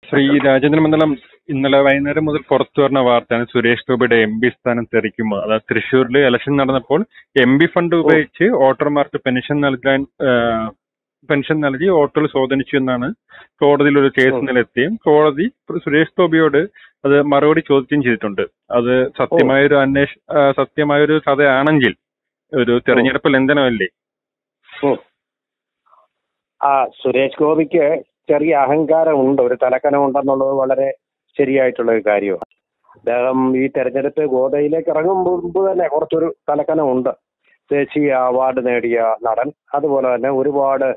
ശ്രീ രാജേന്ദ്ര മണ്ഡലം ഇന്നലെ വൈകുന്നേരം മുതൽ പുറത്തു വരുന്ന വാർത്തയാണ് സുരേഷ് ഗോപിയുടെ എം പി സ്ഥാനം തെറിക്കുമോ അതായത് തൃശ്ശൂരിൽ ഇലക്ഷൻ നടന്നപ്പോൾ എം പി ഫണ്ട് ഉപയോഗിച്ച് വോട്ടർമാർക്ക് പെൻഷൻ നൽകാൻ ആ, പെൻഷൻ നൽകി വോട്ടുകൾ സ്വാധീനിച്ചു എന്നാണ് കോടതിയിൽ ഒരു കേസ് നിലയെത്തി കോടതി സുരേഷ് ഗോപിയോട് അത് മറുപടി ചോദ്യം ചെയ്തിട്ടുണ്ട് അത് സത്യമായൊരു അന്വേഷ ആ, സത്യമായൊരു കഥയാണെങ്കിൽ ഒരു തെരഞ്ഞെടുപ്പ് ലംഘനമല്ലേ ഉം. ആ സുരേഷ് ഗോപിക്ക് ചെറിയ അഹങ്കാരമുണ്ട് ഒരു തലക്കനം ഉണ്ടെന്നുള്ളത് വളരെ ശരിയായിട്ടുള്ള ഒരു കാര്യമാണ് അദ്ദേഹം ഈ തെരഞ്ഞെടുപ്പ് ഗോതയിലേക്ക് ഇറങ്ങും മുമ്പ് തന്നെ കുറച്ചൊരു തലക്കനമുണ്ട് ദേശീയ അവാർഡ് നേടിയ നടൻ അതുപോലെ തന്നെ ഒരുപാട്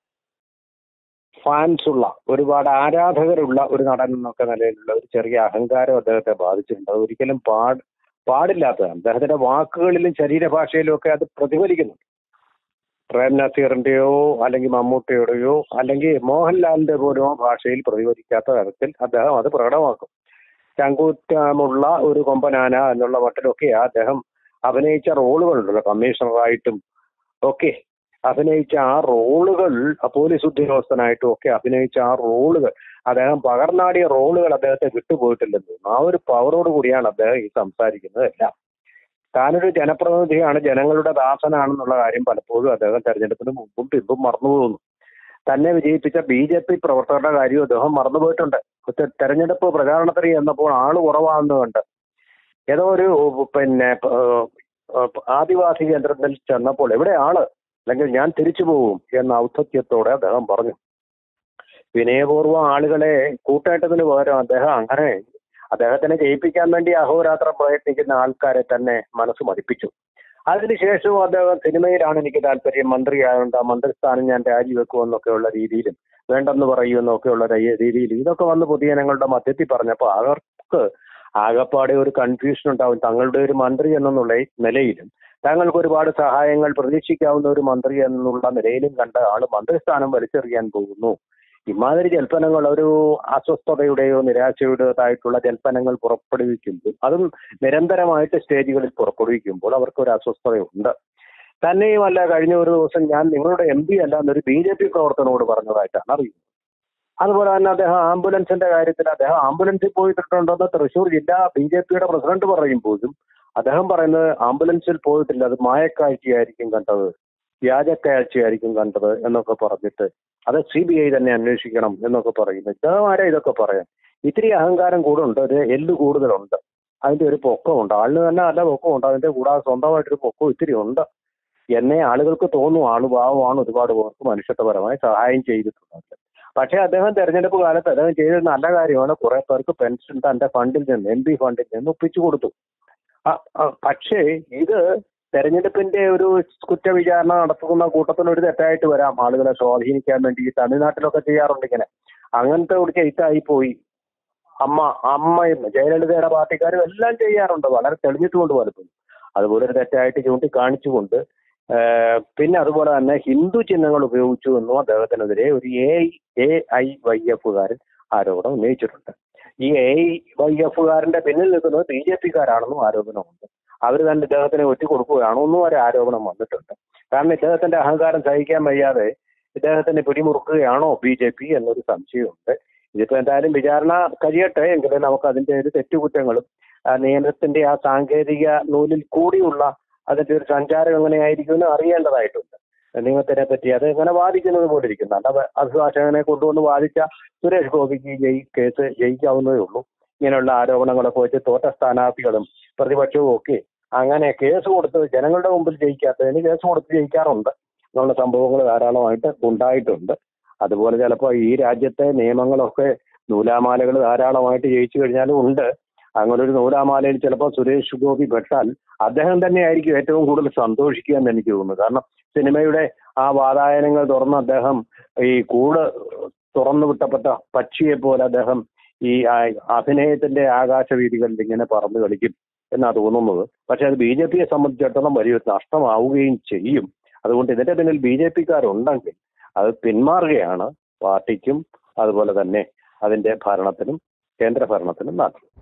ഫാൻസ് ഉള്ള ഒരുപാട് ആരാധകരുള്ള ഒരു നടൻ എന്നൊക്കെ നിലയിലുള്ള ഒരു ചെറിയ അഹങ്കാരം അദ്ദേഹത്തെ ബാധിച്ചിട്ടുണ്ട് അത് ഒരിക്കലും പാട് പാടില്ലാത്തതാണ് അദ്ദേഹത്തിന്റെ വാക്കുകളിലും ശരീരഭാഷയിലും ഒക്കെ അത് പ്രതിഫലിക്കുന്നുണ്ട് പ്രേം നസീറിന്റെയോ അല്ലെങ്കിൽ മമ്മൂട്ടിയുടെയോ അല്ലെങ്കിൽ മോഹൻലാലിന്റെ പോലോ ഭാഷയിൽ പ്രതിഫലിക്കാത്ത തരത്തിൽ അദ്ദേഹം അത് പ്രകടമാക്കും ചങ്കൂറ്റമുള്ള ഒരു കൊമ്പനാന എന്നുള്ള മട്ടിലൊക്കെ അദ്ദേഹം അഭിനയിച്ച റോളുകളുണ്ടല്ലോ കമ്മീഷണറായിട്ടും ഒക്കെ അഭിനയിച്ച ആ റോളുകൾ ആ പോലീസ് ഉദ്യോഗസ്ഥനായിട്ടും ഒക്കെ അഭിനയിച്ച ആ റോളുകൾ അദ്ദേഹം പകർന്നാടിയ റോളുകൾ അദ്ദേഹത്തെ വിട്ടുപോയിട്ടില്ലെന്ന് തോന്നുന്നു ആ ഒരു പവറോട് കൂടിയാണ് അദ്ദേഹം ഈ സംസാരിക്കുന്നത് എല്ലാം താനൊരു ജനപ്രതിനിധിയാണ് ജനങ്ങളുടെ ദാസനാണെന്നുള്ള കാര്യം പലപ്പോഴും അദ്ദേഹം തെരഞ്ഞെടുപ്പിന് മുമ്പും പിമ്പും മറന്നുപോകുന്നു തന്നെ വിജയിപ്പിച്ച ബി ജെ പി പ്രവർത്തകരുടെ കാര്യം അദ്ദേഹം മറന്നുപോയിട്ടുണ്ട് തെ- തെരഞ്ഞെടുപ്പ് പ്രചാരണത്തിന് ചെന്നപ്പോൾ ആള് കുറവാണെന്ന് കണ്ട് ഏതോ ഒരു പിന്നെ ഏഹ്, ഏഹ്, ആദിവാസി കേന്ദ്രത്തിൽ ചെന്നപ്പോൾ എവിടെ ആള് അല്ലെങ്കിൽ ഞാൻ തിരിച്ചു പോകും എന്ന ഔദ്ധത്യത്തോടെ അദ്ദേഹം പറഞ്ഞു വിനയപൂർവ്വം ആളുകളെ കൂട്ടേട്ടതിന് പകരം അദ്ദേഹം അങ്ങനെ അദ്ദേഹത്തിനെ ജയിപ്പിക്കാൻ വേണ്ടി അഹോരാത്രം പ്രയത്നിക്കുന്ന ആൾക്കാരെ തന്നെ മനസ്സ് മതിപ്പിച്ചു അതിനുശേഷവും അദ്ദേഹം സിനിമയിലാണ് എനിക്ക് താല്പര്യം മന്ത്രിയായതുകൊണ്ട് ആ മന്ത്രിസ്ഥാനം ഞാൻ രാജിവെക്കുമെന്നൊക്കെയുള്ള രീതിയിലും വേണ്ടെന്ന് പറയുമെന്നൊക്കെയുള്ള രീ- രീതിയിൽ ഇതൊക്കെ വന്ന് പൊതുജനങ്ങളുടെ മധ്യത്തിൽ പറഞ്ഞപ്പോൾ അവർക്ക് ആകപ്പാടെ ഒരു കൺഫ്യൂഷൻ ഉണ്ടാവും തങ്ങളുടെ ഒരു മന്ത്രി എന്നുള്ള നിലയിലും താങ്കൾക്ക് ഒരുപാട് സഹായങ്ങൾ പ്രതീക്ഷിക്കാവുന്ന ഒരു മന്ത്രി എന്നുള്ള നിലയിലും കണ്ട ആള് മന്ത്രിസ്ഥാനം വലിച്ചെറിയാൻ പോകുന്നു ഇമാതിരി ജൽപ്പനങ്ങൾ ഒരു അസ്വസ്ഥതയുടെയോ നിരാശയുടേതായിട്ടുള്ള ജൽപ്പനങ്ങൾ പുറപ്പെടുവിക്കുമ്പോൾ അതും നിരന്തരമായിട്ട് സ്റ്റേജുകളിൽ പുറപ്പെടുവിക്കുമ്പോൾ അവർക്ക് ഒരു അസ്വസ്ഥതയുണ്ട് തന്നെയുമല്ല കഴിഞ്ഞ ഒരു ദിവസം ഞാൻ നിങ്ങളുടെ എം പി അല്ല എന്നൊരു ബി ജെ പി പ്രവർത്തനോട് പറഞ്ഞതായിട്ടാണ് അറിയുന്നത് അതുപോലെ തന്നെ അദ്ദേഹം ആംബുലൻസിന്റെ കാര്യത്തിൽ അദ്ദേഹം ആംബുലൻസിൽ പോയിട്ടുണ്ടെന്ന് തൃശ്ശൂർ ജില്ലാ ബി ജെ പിയുടെ പ്രസിഡന്റ് പറയുമ്പോഴും അദ്ദേഹം പറയുന്നത് ആംബുലൻസിൽ പോയിട്ടില്ല അത് മായക്കാഴ്ചയായിരിക്കും കണ്ടത് വ്യാജക്കാഴ്ചയായിരിക്കും കണ്ടത് എന്നൊക്കെ പറഞ്ഞിട്ട് അത് സി ബി ഐ തന്നെ അന്വേഷിക്കണം എന്നൊക്കെ പറയുന്നു ഇദ്ദേഹമാരെ ഇതൊക്കെ പറയാം ഇത്തിരി അഹങ്കാരം കൂടുണ്ട് ഒരു എല്ല് കൂടുതലുണ്ട് അതിന്റെ ഒരു പൊക്കമുണ്ട് ആളിന് തന്നെ നല്ല പൊക്കമുണ്ട് അതിന്റെ കൂടാതെ സ്വന്തമായിട്ടൊരു പൊക്കം ഇത്തിരി ഉണ്ട് എന്നെ ആളുകൾക്ക് തോന്നും ആള് പാവമാണ് ഒരുപാട് പേർക്ക് മനുഷ്യത്വപരമായി സഹായം ചെയ്തിട്ടുണ്ട് പക്ഷേ അദ്ദേഹം തെരഞ്ഞെടുപ്പ് കാലത്ത് അദ്ദേഹം ചെയ്തത് നല്ല കാര്യമാണ് കുറെ പേർക്ക് പെൻഷൻ തന്റെ ഫണ്ടിൽ നിന്ന് എം പി ഫണ്ടിൽ നിന്ന് ഒപ്പിച്ചു കൊടുത്തു അ- അ- പക്ഷേ ഇത് തെരഞ്ഞെടുപ്പിന്റെ ഒരു കുറ്റവിചാരണ നടത്തുന്ന കൂട്ടത്തിൽ ഒരു തെറ്റായിട്ട് വരാം ആളുകളെ സ്വാധീനിക്കാൻ വേണ്ടി ഈ തമിഴ്നാട്ടിലൊക്കെ ചെയ്യാറുണ്ട് ഇങ്ങനെ അങ്ങനത്തെ ഒരു ചെയ്ത്തായി പോയി അമ്മ അമ്മയും ജയലളിതയുടെ പാർട്ടിക്കാരും എല്ലാം ചെയ്യാറുണ്ട് വളരെ തെളിഞ്ഞിട്ടുകൊണ്ട് പലപ്പോഴും അതുപോലെ ഒരു തെറ്റായിട്ട് ചൂണ്ടിക്കാണിച്ചുകൊണ്ട് ഏഹ്, പിന്നെ അതുപോലെ തന്നെ ഹിന്ദു ചിഹ്നങ്ങൾ ഉപയോഗിച്ചു എന്നും അദ്ദേഹത്തിനെതിരെ ഒരു എ എ ഐ വൈ എഫുകാരൻ ആരോപണം ഉന്നയിച്ചിട്ടുണ്ട് ഈ എ ഐ വൈ എഫുകാരന്റെ പിന്നിൽ നിൽക്കുന്നത് ബി ജെ പിക്കാരാണെന്നും ആരോപണമുണ്ട് അവർ തന്നെ ഇദ്ദേഹത്തിനെ ഒറ്റിക്കൊടുക്കുകയാണോ എന്നും ഒരു ആരോപണം വന്നിട്ടുണ്ട് കാരണം ഇദ്ദേഹത്തിന്റെ അഹങ്കാരം സഹിക്കാൻ വയ്യാതെ ഇദ്ദേഹത്തിനെ പിടിമുറുക്കുകയാണോ ബി ജെ പി എന്നൊരു സംശയമുണ്ട് ഇതിപ്പോ എന്തായാലും വിചാരണ കഴിയട്ടെ എങ്കിലും നമുക്ക് അതിന്റെ ഒരു തെറ്റുകുറ്റങ്ങളും ആ നിയമത്തിന്റെ ആ സാങ്കേതിക നൂലിൽ കൂടിയുള്ള അതിന്റെ ഒരു സഞ്ചാരം എങ്ങനെയായിരിക്കുമെന്ന് അറിയേണ്ടതായിട്ടുണ്ട് നിയമത്തിനെ പറ്റി അത് എങ്ങനെ വാദിക്കുന്നത് പോലെ ഇരിക്കുന്നു അല്ല അഭിഭാഷകനെ കൊണ്ടുവന്ന് വാദിച്ച സുരേഷ് ഗോപിക്ക് ജയി കേസ് ജയിക്കാവുന്നതേ ഉള്ളൂ ഇങ്ങനെയുള്ള ആരോപണങ്ങളൊക്കെ വെച്ച് തോറ്റ സ്ഥാനാർത്ഥികളും പ്രതിപക്ഷവും ഒക്കെ അങ്ങനെ കേസ് കൊടുത്ത് ജനങ്ങളുടെ മുമ്പിൽ ജയിക്കാത്തതിന് കേസ് കൊടുത്ത് ജയിക്കാറുണ്ട് എന്നുള്ള സംഭവങ്ങൾ ധാരാളമായിട്ട് ഉണ്ടായിട്ടുണ്ട് അതുപോലെ ചിലപ്പോൾ ഈ രാജ്യത്തെ നിയമങ്ങളൊക്കെ നൂലാമാലകൾ ധാരാളമായിട്ട് ജയിച്ചു കഴിഞ്ഞാലും ഉണ്ട് അങ്ങനെ ഒരു നൂലാമാലയിൽ ചിലപ്പോൾ സുരേഷ് ഗോപി പെട്ടാൽ അദ്ദേഹം തന്നെ ആയിരിക്കും ഏറ്റവും കൂടുതൽ സന്തോഷിക്കുക എന്ന് എനിക്ക് തോന്നുന്നു കാരണം സിനിമയുടെ ആ വാതായനങ്ങൾ തുറന്ന് അദ്ദേഹം ഈ കൂട് തുറന്നു വിട്ടപ്പെട്ട പക്ഷിയെ പോലെ അദ്ദേഹം ഈ ആ- അഭിനയത്തിന്റെ ആകാശവീതികളിൽ ഇങ്ങനെ പറന്നു കളിക്കും എന്നാ തോന്നുന്നത് പക്ഷെ അത് ബി ജെ പിയെ സംബന്ധിച്ചിടത്തോളം വലിയൊരു നഷ്ടമാവുകയും ചെയ്യും അതുകൊണ്ട് ഇതിന്റെ പിന്നിൽ ബി ജെ പിക്കാരുണ്ടെങ്കിൽ അത് പിന്മാറുകയാണ് പാർട്ടിക്കും അതുപോലെ തന്നെ അതിന്റെ ഭരണത്തിനും കേന്ദ്ര ഭരണത്തിനും നല്ലത്